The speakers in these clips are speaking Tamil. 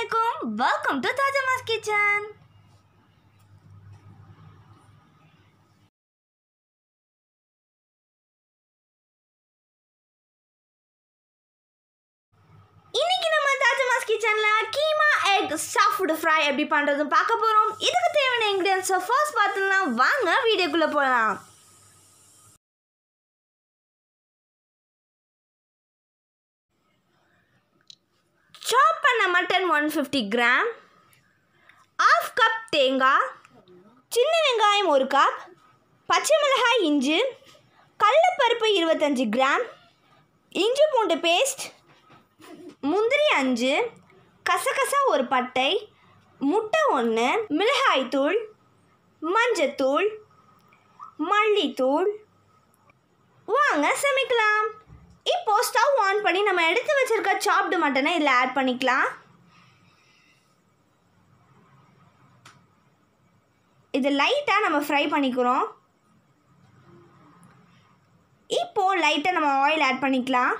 alaikum. Welcome to Tajama's Kitchen. இன்னைக்கு நம்ம தாஜமாஸ் கிச்சனில் கீமா எக் ஸ்டஃப்டு ஃப்ரை எப்படி பண்ணுறதுன்னு பார்க்க போகிறோம் இதுக்கு தேவையான இன்க்ரீடியன்ஸை ஃபர்ஸ்ட் பார்த்துலாம் வாங்க வீடியோக்குள்ளே போகலாம் சாப் பண்ண mutton one fifty gram half cup தேங்காய் சின்ன வெங்காயம் ஒரு கப் பச்சை மிளகாய் இஞ்சி கடலப்பருப்பு இருபத்தஞ்சி கிராம் இஞ்சி பூண்டு பேஸ்ட் முந்திரி அஞ்சு கசகசா ஒரு பட்டை முட்டை ஒன்று மிளகாய்த்தூள் மஞ்சத்தூள் மல்லித்தூள் வாங்க சமைக்கலாம் இப்போ ஸ்டவ் ஆன் பண்ணி நம்ம எடுத்து வச்சிருக்க சாப்டு மட்டனை இதில் ஆட் பண்ணிக்கலாம் இது லைட்டாக நம்ம ஃப்ரை பண்ணிக்கிறோம் இப்போ லைட்டாக நம்ம ஆயில் ஆட் பண்ணிக்கலாம்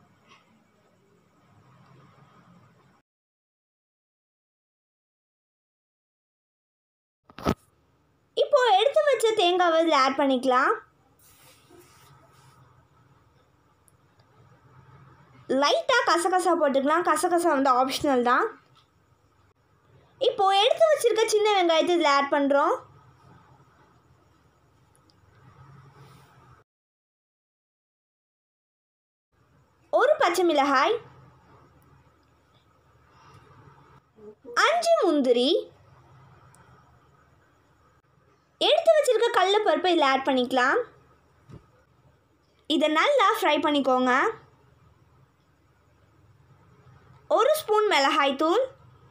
இப்போ எடுத்து வச்ச தேங்காவை இதில் ஆட் பண்ணிக்கலாம் லைட்டாக கசகசா போட்டுக்கலாம் கசகசா வந்து ஆப்ஷனல் தான் இப்போ எடுத்து வச்சிருக்க சின்ன வெங்காயத்தை இதில் ஆட் பண்ணுறோம் ஒரு பச்சை மிளகாய் அஞ்சு முந்திரி எடுத்து வச்சிருக்க கடலப்பருப்பை இதில் ஆட் பண்ணிக்கலாம் இதை நல்லா ஃப்ரை பண்ணிக்கோங்க ஒரு ஸ்பூன் மிளகாய்த்தூள்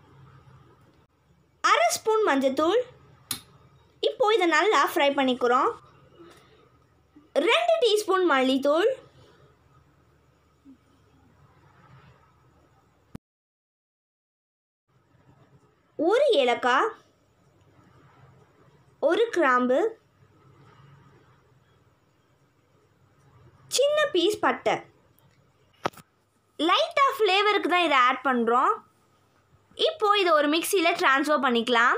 அரை ஸ்பூன் மஞ்சத்தூள் இப்போ இதை நல்லா ஃப்ரை பண்ணிக்கிறோம் ரெண்டு டீஸ்பூன் மல்லித்தூள் ஒரு ஏலக்காய் ஒரு கிராம்பு சின்ன பீஸ் பட்டை லைட்டாக ஃப்ளேவருக்கு தான் இதை ஆட் பண்ணுறோம் இப்போது இதை ஒரு மிக்சியில் ட்ரான்ஸ்ஃபர் பண்ணிக்கலாம்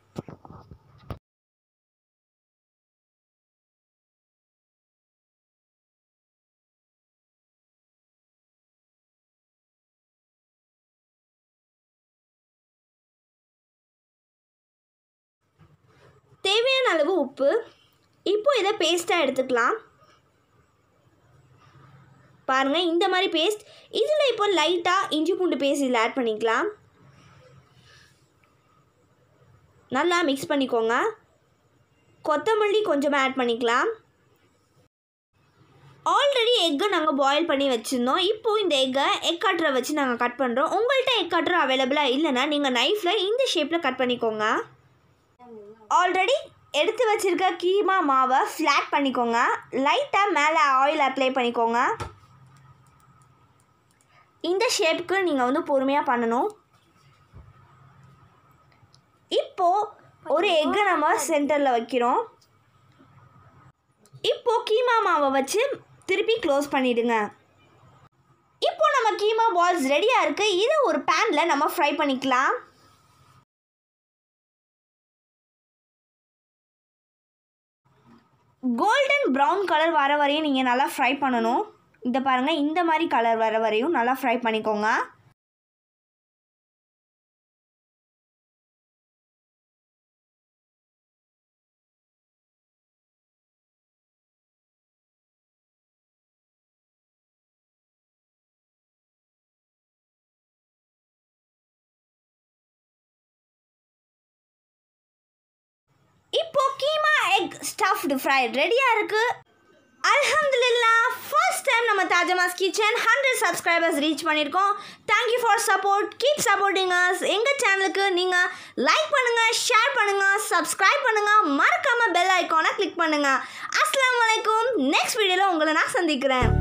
தேவையான அளவு உப்பு இப்போ இதை பேஸ்ட்டாக எடுத்துக்கலாம் பாருங்கள் இந்த மாதிரி பேஸ்ட் இதில் இப்போ லைட்டாக இஞ்சி பூண்டு பேஸ்ட் இதில் ஆட் பண்ணிக்கலாம் நல்லா மிக்ஸ் பண்ணிக்கோங்க கொத்தமல்லி கொஞ்சமாக ஆட் பண்ணிக்கலாம் ஆல்ரெடி எக்கை நாங்கள் பாயில் பண்ணி வச்சுருந்தோம் இப்போது இந்த எக்கை எக் கட்டரை வச்சு நாங்கள் கட் பண்ணுறோம் உங்கள்கிட்ட எக் கட்டர் அவைலபிளாக இல்லைன்னா நீங்கள் நைஃப்பில் இந்த ஷேப்பில் கட் பண்ணிக்கோங்க ஆல்ரெடி எடுத்து வச்சுருக்க கீமா மாவை ஃப்ளாட் பண்ணிக்கோங்க லைட்டாக மேலே ஆயில் அப்ளை பண்ணிக்கோங்க இந்த ஷேப்புக்கு நீங்கள் வந்து பொறுமையாக பண்ணணும் இப்போது ஒரு எக்கை நம்ம சென்டரில் வைக்கிறோம் இப்போது கீமா மாவை வச்சு திருப்பி க்ளோஸ் பண்ணிவிடுங்க இப்போ நம்ம கீமா பால்ஸ் ரெடியாக இருக்குது இதை ஒரு பேனில் நம்ம ஃப்ரை பண்ணிக்கலாம் கோல்டன் ப்ரௌன் கலர் வர வரையும் நீங்கள் நல்லா ஃப்ரை பண்ணணும் இந்த பாருங்கள் இந்த மாதிரி கலர் வர வரையும் நல்லா ஃப்ரை பண்ணிக்கோங்க இப்போ கீமா எக் ஸ்டஃப்டு ஃப்ரை ரெடியாக இருக்குது அல்ஹம்துலில்லா ஃபர்ஸ்ட் டைம் நம்ம Tajmas kitchen hundred subscribers reach பண்ணியிருக்கோம் thank you for support keep supporting us எங்கள் சேனலுக்கு நீங்கள் லைக் பண்ணுங்கள் ஷேர் பண்ணுங்கள் சப்ஸ்கிரைப் பண்ணுங்கள் மறக்காமல் பெல் ஐக்கானை கிளிக் பண்ணுங்கள் அஸ்லாம் வலைக்கும் நெக்ஸ்ட் வீடியோவில் உங்களை நான் சந்திக்கிறேன்